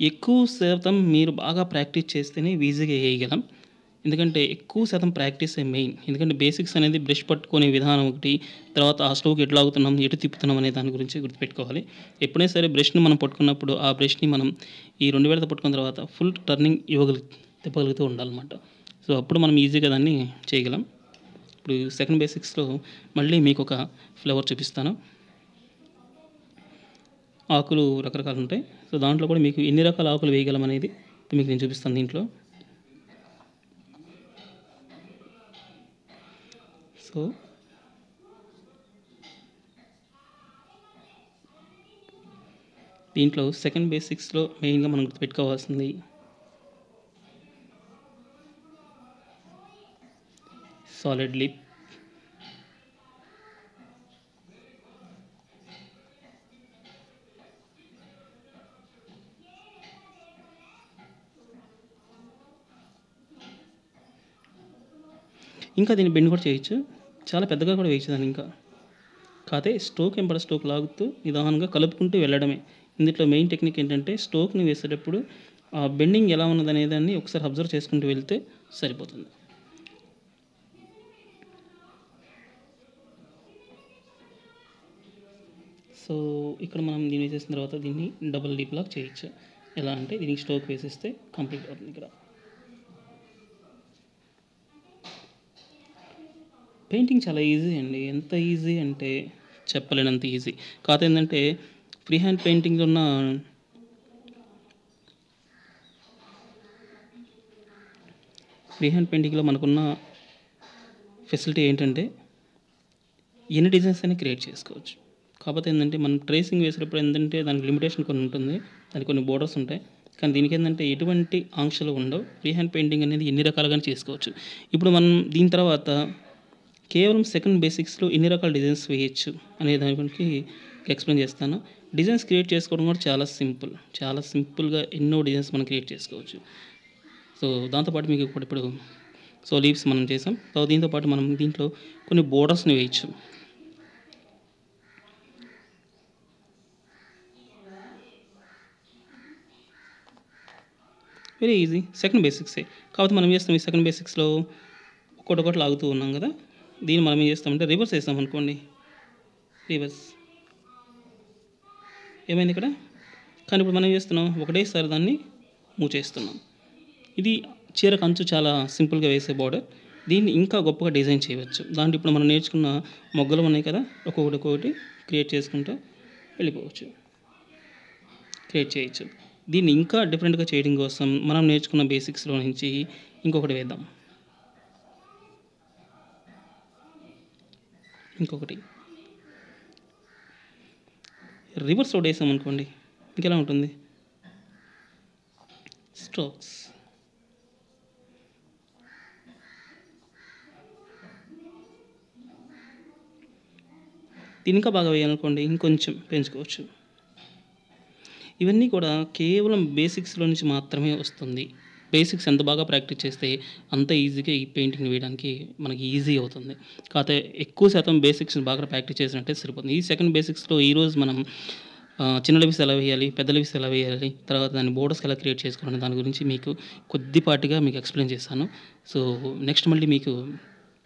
ఎక్కువ శాతం మీరు బాగా ప్రాక్టీస్ చేస్తేనే ఈజీగా వేయగలం ఎందుకంటే ఎక్కువ శాతం ప్రాక్టీసే మెయిన్ ఎందుకంటే బేసిక్స్ అనేది బ్రష్ పట్టుకునే విధానం ఒకటి తర్వాత ఆ స్ట్రోక్ ఎట్లా ఆగుతున్నాం ఎటు తిప్పుతున్నాం అనే దాని గురించి గుర్తుపెట్టుకోవాలి ఎప్పుడైనా సరే బ్రష్ని మనం పట్టుకున్నప్పుడు ఆ బ్రష్ని మనం ఈ రెండు వేలతో పట్టుకున్న తర్వాత ఫుల్ టర్నింగ్ ఇవ్వగలి తిప్పగలుగుతూ ఉండాలన్నమాట సో అప్పుడు మనం ఈజీగా దాన్ని చేయగలం ఇప్పుడు సెకండ్ బేసిక్స్లో మళ్ళీ మీకు ఒక ఫ్లేవర్ చూపిస్తాను ఆకులు రకరకాలు ఉంటాయి సో దాంట్లో కూడా మీకు ఎన్ని రకాల ఆకులు వేయగలం అనేది మీకు నేను చూపిస్తాను దీంట్లో సో దీంట్లో సెకండ్ బేసిక్స్లో మెయిన్గా మనం గుర్తుపెట్టుకోవాల్సింది సాలిడ్ లిప్ ఇంకా దీన్ని బెండ్ కూడా చేయొచ్చు చాలా పెద్దగా కూడా వేయచ్చు దాన్ని ఇంకా కాకపోతే స్టోక్ ఎంపడ స్టోక్ లాగుతూ నిదానంగా కలుపుకుంటూ వెళ్ళడమే ఇందులో మెయిన్ టెక్నిక్ ఏంటంటే స్టోక్ని వేసేటప్పుడు ఆ బెండింగ్ ఎలా ఉన్నదనే దాన్ని ఒకసారి అబ్జర్వ్ చేసుకుంటూ వెళ్తే సరిపోతుంది సో ఇక్కడ మనం దీన్ని వేసేసిన తర్వాత దీన్ని డబుల్ డీప్ లాక్ చేయొచ్చు ఎలా అంటే దీనికి స్టోక్ వేసేస్తే కంప్లీట్ అవుతుంది ఇక్కడ పెయింటింగ్ చాలా ఈజీ అండి ఎంత ఈజీ అంటే చెప్పలేనంత ఈజీ కాకపోతే ఏంటంటే ఫ్రీ హ్యాండ్ పెయింటింగ్లో ఉన్న ఫ్రీ హ్యాండ్ పెయింటింగ్లో మనకున్న ఫెసిలిటీ ఏంటంటే ఎన్ని డిజైన్స్ అయినా క్రియేట్ చేసుకోవచ్చు కాకపోతే ఏంటంటే మనం ట్రేసింగ్ వేసేటప్పుడు ఏంటంటే దానికి లిమిటేషన్ కొన్ని ఉంటుంది దానికి కొన్ని బోర్డర్స్ ఉంటాయి కానీ దీనికి ఏంటంటే ఎటువంటి ఆంక్షలు ఉండవు ఫ్రీ హ్యాండ్ పెయింటింగ్ అనేది ఎన్ని రకాలుగానే చేసుకోవచ్చు ఇప్పుడు మనం దీని తర్వాత కేవలం సెకండ్ బేసిక్స్లో ఎన్ని రకాల డిజైన్స్ వేయచ్చు అనే దాని గురించి ఎక్స్ప్లెయిన్ చేస్తాను డిజైన్స్ క్రియేట్ చేసుకోవడం కూడా చాలా సింపుల్ చాలా సింపుల్గా ఎన్నో డిజైన్స్ మనం క్రియేట్ చేసుకోవచ్చు సో దాంతోపాటు మీకు ఇప్పుడు ఇప్పుడు సో లీవ్స్ మనం చేసాం సో దీంతో పాటు మనం దీంట్లో కొన్ని బోర్డర్స్ని వేయచ్చు వెరీ ఈజీ సెకండ్ బేసిక్సే కాకపోతే మనం ఏం చేస్తాం ఈ సెకండ్ బేసిక్స్లో ఒకటి ఒకటి లాగుతూ ఉన్నాం కదా దీన్ని మనం ఏం చేస్తామంటే రివర్స్ వేస్తాం అనుకోండి రివర్స్ ఏమైంది ఇక్కడ కానీ ఇప్పుడు మనం ఏం చేస్తున్నాం ఒకటేసారి దాన్ని మూవ్ చేస్తున్నాం ఇది చీర కంచు చాలా సింపుల్గా వేసే బార్డర్ దీన్ని ఇంకా గొప్పగా డిజైన్ చేయవచ్చు దాంట్లో ఇప్పుడు మనం నేర్చుకున్న మొగ్గలు ఉన్నాయి కదా ఒక్కొక్కటి ఒక్కొక్కటి క్రియేట్ చేసుకుంటూ వెళ్ళిపోవచ్చు క్రియేట్ చేయొచ్చు దీన్ని ఇంకా డిఫరెంట్గా చేయడం కోసం మనం నేర్చుకున్న బేసిక్స్లో నుంచి ఇంకొకటి వేద్దాం ఇంకొకటి రివర్స్ రోడ్ వేసాం అనుకోండి ఇంకెలా ఉంటుంది స్ట్రోక్స్ దీని ఇంకా బాగా వేయాలనుకోండి ఇంకొంచెం పెంచుకోవచ్చు ఇవన్నీ కూడా కేవలం బేసిక్స్లో నుంచి మాత్రమే వస్తుంది బేసిక్స్ ఎంత బాగా ప్రాక్టీస్ చేస్తే అంత ఈజీగా ఈ పెయింటింగ్ వేయడానికి మనకి ఈజీ అవుతుంది కాకపోతే ఎక్కువ శాతం బేసిక్స్ బాగా ప్రాక్టీస్ చేసినట్టే సరిపోతుంది ఈ సెకండ్ బేసిక్స్లో ఈరోజు మనం ఆ, చిన్న లిప్స్ ఎలా వేయాలి పెద్ద లిప్స్ ఎలా వేయాలి తర్వాత దాని బోర్డర్స్ ఎలా క్రియేట్ చేసుకోవాలి దాని గురించి మీకు కొద్దిపాటిగా మీకు ఎక్స్ప్లెయిన్ చేస్తాను సో నెక్స్ట్ మళ్ళీ మీకు